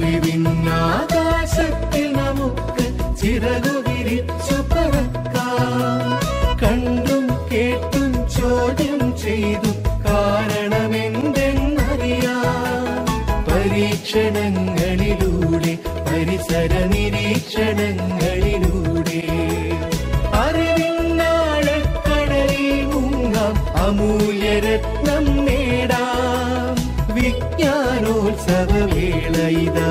അറിവിന്നാകാശത്തിൽ നമുക്ക് ചിറകു വിരിച്ചു പറക്കാം കണ്ടും കേട്ടും ചോദ്യം ചെയ്തു കാരണമെന്തെന്നറിയാം പരീക്ഷണങ്ങളിലൂടെ പരിസര നിരീക്ഷണങ്ങളിലൂടെ അറിവിന്നാഴക്കടലിൽ മുങ്ങാം അമൂല്യരത്നം നേടാം വിജ്ഞാനോത്സവവേള ഇതാ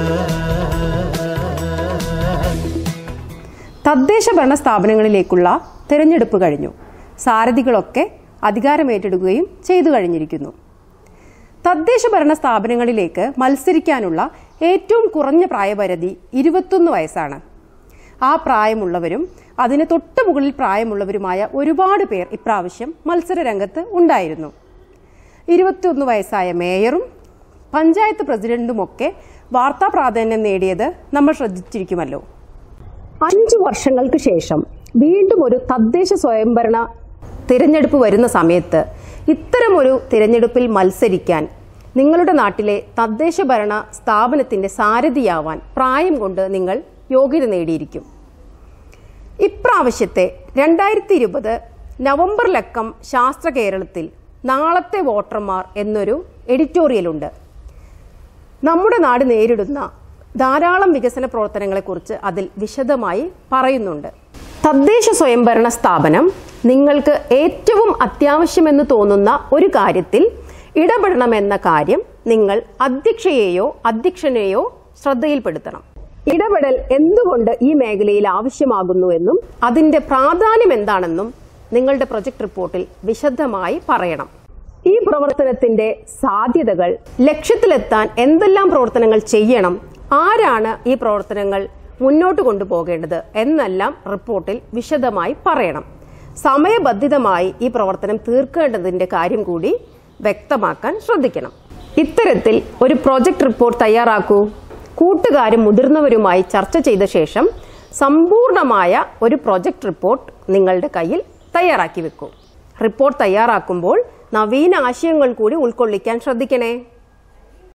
തദ്ദേശ ഭരണ സ്ഥാപനങ്ങളിലേക്കുള്ള തിരഞ്ഞെടുപ്പ് കഴിഞ്ഞു സാരഥികളൊക്കെ അധികാരമേറ്റെടുക്കുകയും ചെയ്തു കഴിഞ്ഞിരിക്കുന്നു തദ്ദേശ ഭരണ സ്ഥാപനങ്ങളിലേക്ക് മത്സരിക്കാനുള്ള ഏറ്റവും കുറഞ്ഞ പ്രായപരിധി ഇരുപത്തൊന്ന് വയസ്സാണ് ആ പ്രായമുള്ളവരും അതിന് തൊട്ടു മുകളിൽ പ്രായമുള്ളവരുമായ ഒരുപാട് പേർ ഇപ്രാവശ്യം മത്സര രംഗത്ത് ഉണ്ടായിരുന്നു ഇരുപത്തിയൊന്ന് വയസ്സായ മേയറും പഞ്ചായത്ത് പ്രസിഡന്റുമൊക്കെ വാർത്താ പ്രാധാന്യം നേടിയത് നമ്മൾ ശ്രദ്ധിച്ചിരിക്കുമല്ലോ അഞ്ചു വർഷങ്ങൾക്ക് ശേഷം വീണ്ടും ഒരു തദ്ദേശ സ്വയംഭരണ തിരഞ്ഞെടുപ്പ് വരുന്ന സമയത്ത് ഇത്തരമൊരു തിരഞ്ഞെടുപ്പിൽ മത്സരിക്കാൻ നിങ്ങളുടെ നാട്ടിലെ തദ്ദേശ ഭരണ സ്ഥാപനത്തിന്റെ സാരഥിയാവാൻ പ്രായം കൊണ്ട് നിങ്ങൾ യോഗ്യത നേടിയിരിക്കും ഇപ്രാവശ്യത്തെ രണ്ടായിരത്തി ഇരുപത് നവംബർ ലക്കം ശാസ്ത്ര കേരളത്തിൽ നാളത്തെ വോട്ടർമാർ എന്നൊരു എഡിറ്റോറിയലുണ്ട് നമ്മുടെ നാട് നേരിടുന്ന ധാരാളം വികസന പ്രവർത്തനങ്ങളെക്കുറിച്ച് അതിൽ വിശദമായി പറയുന്നുണ്ട് തദ്ദേശ സ്വയംഭരണ സ്ഥാപനം നിങ്ങൾക്ക് ഏറ്റവും അത്യാവശ്യമെന്ന് തോന്നുന്ന ഒരു കാര്യത്തിൽ ഇടപെടണമെന്ന കാര്യം നിങ്ങൾ അധ്യക്ഷയെയോ അധ്യക്ഷനെയോ ശ്രദ്ധയിൽപ്പെടുത്തണം ഇടപെടൽ എന്തുകൊണ്ട് ഈ മേഖലയിൽ ആവശ്യമാകുന്നുവെന്നും അതിന്റെ പ്രാധാന്യം എന്താണെന്നും നിങ്ങളുടെ പ്രൊജക്ട് റിപ്പോർട്ടിൽ വിശദമായി പറയണം ഈ പ്രവർത്തനത്തിന്റെ സാധ്യതകൾ ലക്ഷ്യത്തിലെത്താൻ എന്തെല്ലാം പ്രവർത്തനങ്ങൾ ചെയ്യണം ആരാണ് ഈ പ്രവർത്തനങ്ങൾ മുന്നോട്ട് കൊണ്ടുപോകേണ്ടത് എന്നെല്ലാം റിപ്പോർട്ടിൽ വിശദമായി പറയണം സമയബന്ധിതമായി ഈ പ്രവർത്തനം തീർക്കേണ്ടതിന്റെ കാര്യം കൂടി വ്യക്തമാക്കാൻ ശ്രദ്ധിക്കണം ഇത്തരത്തിൽ ഒരു പ്രോജക്റ്റ് റിപ്പോർട്ട് തയ്യാറാക്കൂ കൂട്ടുകാരും മുതിർന്നവരുമായി ചർച്ച ചെയ്ത ശേഷം സമ്പൂർണമായ ഒരു പ്രൊജക്ട് റിപ്പോർട്ട് നിങ്ങളുടെ കയ്യിൽ തയ്യാറാക്കി വെക്കൂ റിപ്പോർട്ട് തയ്യാറാക്കുമ്പോൾ നവീന ആശയങ്ങൾ കൂടി ഉൾക്കൊള്ളിക്കാൻ ശ്രദ്ധിക്കണേ